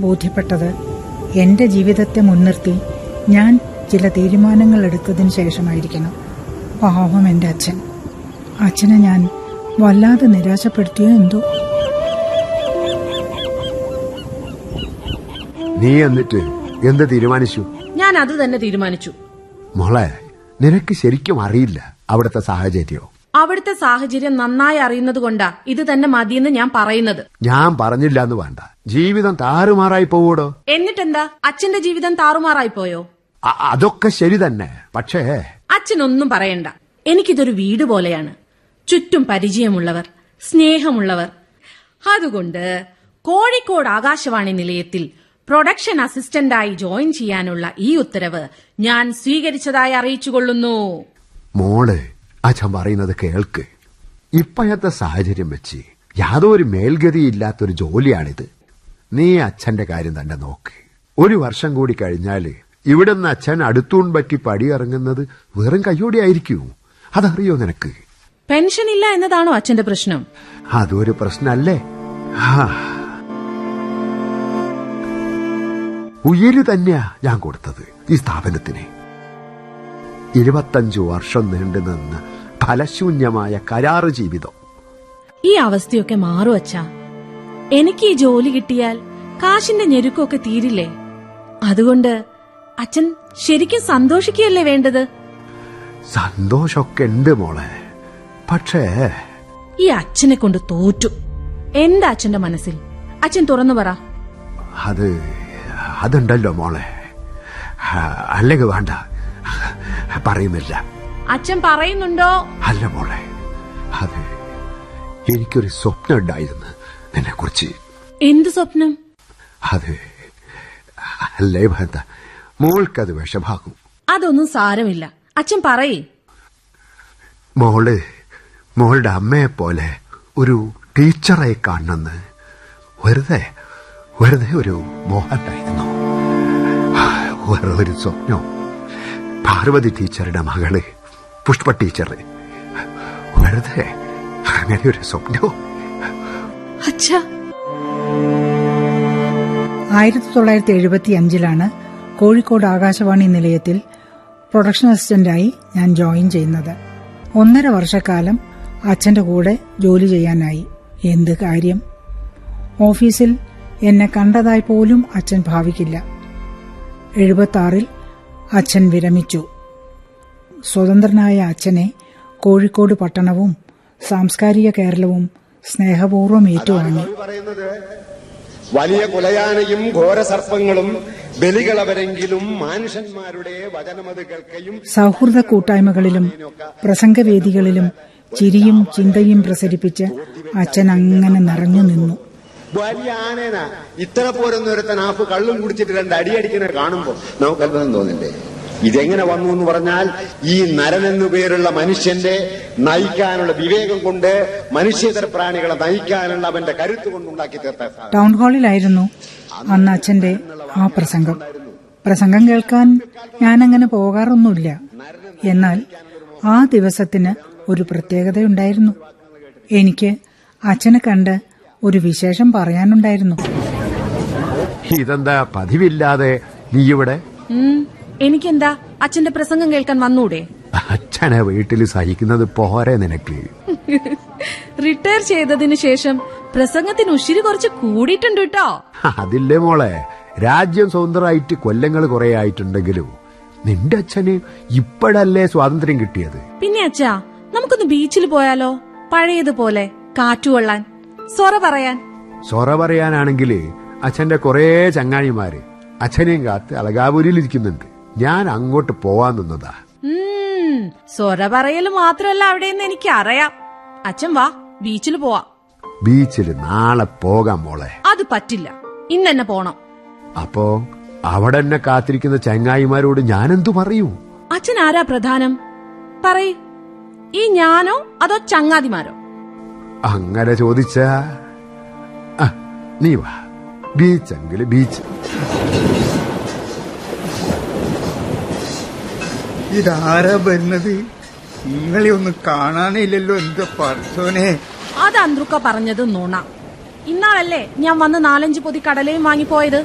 ബോധ്യപ്പെട്ടത് എന്റെ ജീവിതത്തെ മുൻനിർത്തി ഞാൻ ചില തീരുമാനങ്ങൾ എടുത്തതിന് ശേഷമായിരിക്കണം പാവം എന്റെ അച്ഛൻ അച്ഛനെ ഞാൻ വല്ലാതെ നിരാശപ്പെടുത്തിയോ എന്തോ നീ എന്നിട്ട് എന്ത് തീരുമാനിച്ചു ഞാൻ അത് തന്നെ തീരുമാനിച്ചു മോളെ നിനക്ക് ശരിക്കും അറിയില്ല അവിടുത്തെ സാഹചര്യം അവിടുത്തെ സാഹചര്യം നന്നായി അറിയുന്നത് കൊണ്ടാ ഇത് തന്നെ മതിയെന്ന് ഞാൻ പറയുന്നത് ഞാൻ പറഞ്ഞില്ല എന്ന് വേണ്ട ജീവിതം താറുമാറായി പോവൂടോ എന്നിട്ടെന്താ അച്ഛന്റെ ജീവിതം താറുമാറായി പോയോ അ- അതൊക്കെ ശരി തന്നെ പക്ഷേ അച്ഛനൊന്നും പറയണ്ട എനിക്കിതൊരു വീട് പോലെയാണ് ചുറ്റും പരിചയമുള്ളവർ സ്നേഹമുള്ളവർ അതുകൊണ്ട് കോഴിക്കോട് ആകാശവാണി നിലയത്തിൽ പ്രൊഡക്ഷൻ അസിസ്റ്റന്റായി ജോയിൻ ചെയ്യാനുള്ള ഈ ഉത്തരവ് ഞാൻ സ്വീകരിച്ചതായി അറിയിച്ചുകൊള്ളുന്നു മോള് അച്ഛൻ പറയുന്നത് കേൾക്ക് ഇപ്പോഴത്തെ സാഹചര്യം വെച്ച് യാതൊരു മേൽഗതിയില്ലാത്തൊരു ജോലിയാണിത് നീ അച്ഛന്റെ കാര്യം തന്നെ നോക്ക് ഒരു വർഷം കൂടി കഴിഞ്ഞാല് ഇവിടുന്ന് അച്ഛൻ അടുത്തൂൺ പറ്റി പടിയിറങ്ങുന്നത് വെറും കയ്യോടെ അതറിയോ നിനക്ക് പെൻഷൻ ഇല്ല എന്നതാണോ അച്ഛന്റെ പ്രശ്നം അതൊരു പ്രശ്നല്ലേ ആ. ഉയര് തന്നെയാ ഞാൻ കൊടുത്തത് ഈ സ്ഥാപനത്തിന് ഇരുപത്തഞ്ചു വർഷം നീണ്ടു നിന്ന ഫലശൂന്യമായ കരാറ് ജീവിതം ഈ അവസ്ഥയൊക്കെ മാറും അച്ഛാ എനിക്ക് ഈ ജോലി കിട്ടിയാൽ കാശിന്റെ ഞെരുക്കമൊക്കെ തീരില്ലേ അതുകൊണ്ട് അച്ഛൻ ശരിക്കും സന്തോഷിക്കുകയല്ലേ വേണ്ടത് സന്തോഷമൊക്കെ ഉണ്ട് മോളെ പക്ഷേ ഈ അച്ഛനെ കൊണ്ട് തോറ്റു എന്താ അച്ഛന്റെ മനസ്സിൽ അച്ഛൻ തുറന്നു പറ അത് അതുണ്ടല്ലോ മോളെ ആ, അല്ലെങ്കിൽ വേണ്ട പറയുന്നില്ല അച്ഛൻ പറയുന്നുണ്ടോ അല്ല മോളെ അത് എനിക്കൊരു സ്വപ്നം ഉണ്ടായിരുന്നു നിന്നെ കുറിച്ച് എന്ത് സ്വപ്നം അത് അല്ലേ വേണ്ട മോൾക്കത് വിഷമാകും അതൊന്നും സാരമില്ല അച്ഛൻ പറയേ മോള് മോളുടെ അമ്മയെ പോലെ ഒരു ടീച്ചറെ കാണണമെന്ന് വെറുതെ വെറുതെ ഒരു മോഹമുണ്ടായിരുന്നു വേറെ ഒരു സ്വപ്നം പാർവതി ടീച്ചറുടെ മകള് പുഷ്പ ടീച്ചർ വെറുതെ അങ്ങനെ ഒരു സ്വപ്നം അച്ഛാ ആയിരത്തി തൊള്ളായിരത്തി എഴുപത്തി അഞ്ചിലാണ് കോഴിക്കോട് ആകാശവാണി നിലയത്തിൽ പ്രൊഡക്ഷൻ അസിസ്റ്റന്റായി ഞാൻ ജോയിൻ ചെയ്യുന്നത് ഒന്നര വർഷക്കാലം അച്ഛന്റെ കൂടെ ജോലി ചെയ്യാനായി എന്ത് കാര്യം ഓഫീസിൽ എന്നെ കണ്ടതായി പോലും അച്ഛൻ ഭാവിക്കില്ല എഴുപത്തി ആറിൽ അച്ഛൻ വിരമിച്ചു സ്വതന്ത്രനായ അച്ഛനെ കോഴിക്കോട് പട്ടണവും സാംസ്കാരിക കേരളവും സ്നേഹപൂർവ്വം ഏറ്റുവാങ്ങി പറയുന്നത് വലിയ കുലയാനയും ഘോരസർപ്പങ്ങളും ബലികളവരെങ്കിലും മാനുഷന്മാരുടെ വചനമത് കേൾക്കയും സൗഹൃദ കൂട്ടായ്മകളിലും പ്രസംഗവേദികളിലും ചിരിയും ചിന്തയും പ്രസരിപ്പിച്ച് അച്ഛൻ അങ്ങനെ നിറഞ്ഞു നിന്നു വലിയ ആനേന ഇത്ര പോരൊന്നും ഒരുത്തൻ ആഫ് കള്ളും കുടിച്ചിട്ട് രണ്ട് അടിയടിക്കുന്ന കാണുമ്പോ നമുക്ക് അത്ഭുതം തോന്നില്ലേ ഇതെങ്ങനെ വന്നു എന്ന് പറഞ്ഞാൽ ഈ നരൻ എന്നു പേരുള്ള മനുഷ്യന്റെ നയിക്കാനുള്ള വിവേകം കൊണ്ട് മനുഷ്യതര പ്രാണികളെ നയിക്കാനുള്ള അവന്റെ കരുത്ത് കൊണ്ടുണ്ടാക്കി തീർത്ത സാധനം. ടൗൺ ഹാളിലായിരുന്നു അന്ന് അച്ഛന്റെ ആ പ്രസംഗം പ്രസംഗം കേൾക്കാൻ ഞാനങ്ങനെ പോകാറൊന്നുമില്ല എന്നാൽ ആ ദിവസത്തിന് ഒരു പ്രത്യേകതയുണ്ടായിരുന്നു എനിക്ക് അച്ഛനെ കണ്ട് ഒരു വിശേഷം പറയാനുണ്ടായിരുന്നു ഇതെന്താ പതിവില്ലാതെ നീ ഇവിടെ ഉം, എനിക്കെന്താ അച്ഛന്റെ പ്രസംഗം കേൾക്കാൻ വന്നൂടെ അച്ഛനെ വീട്ടിൽ സഹിക്കുന്നത് പോരെ നിനക്ക് റിട്ടയർ ചെയ്തതിനു ശേഷം പ്രസംഗത്തിന് ഉശിരി കുറച്ച് കൂടിയിട്ടുണ്ട് കേട്ടോ അതില്ലേ മോളെ രാജ്യം സ്വതന്ത്രമായിട്ട് കൊല്ലങ്ങൾ കുറെ ആയിട്ടുണ്ടെങ്കിലും നിന്റെ അച്ഛന് ഇപ്പോഴല്ലേ സ്വാതന്ത്ര്യം കിട്ടിയത് പിന്നെ അച്ഛാ നമുക്കൊന്ന് ബീച്ചിൽ പോയാലോ പഴയതുപോലെ കാറ്റുകൊള്ളാൻ സൊറ പറയാൻ സൊറ പറയാനാണെങ്കിൽ അച്ഛന്റെ കുറെ ചങ്ങാഴിമാര് അച്ഛനെയും കാത്ത് അളകാപുരിയിൽ ഇരിക്കുന്നുണ്ട് ഞാൻ അങ്ങോട്ട് പോവാൻ നിന്നതാ ഉം, സൊറ പറയല് മാത്രമല്ല അവിടെയെന്ന് എനിക്ക് അറിയാം അച്ഛൻ വാ ബീച്ചിൽ പോവാ ബീച്ചിൽ നാളെ പോകാം മോളെ അത് പറ്റില്ല ഇന്നെന്നെ പോണം അപ്പോ അവിടെ എന്നെ കാത്തിരിക്കുന്ന ചങ്ങായിമാരോട് ഞാനെന്തു പറയൂ അച്ഛൻ ആരാ പ്രധാനം പറയ് ഈ ഞാനോ അതോ ചങ്ങാതിമാരോ അങ്ങനെ ചോദിച്ച നീ വാ ബീച്ചെങ്കിൽ ബീച്ച് ഇതാരാ വരുന്നത് നിങ്ങളെ ഒന്നും കാണാനില്ലല്ലോ എന്താ പറച്ചോനെ അത് അന്ത്രുക്ക പറഞ്ഞത് നുണ ഇന്നാളല്ലേ ഞാൻ വന്ന് നാലഞ്ച് പൊതി കടലയും വാങ്ങിപ്പോയത്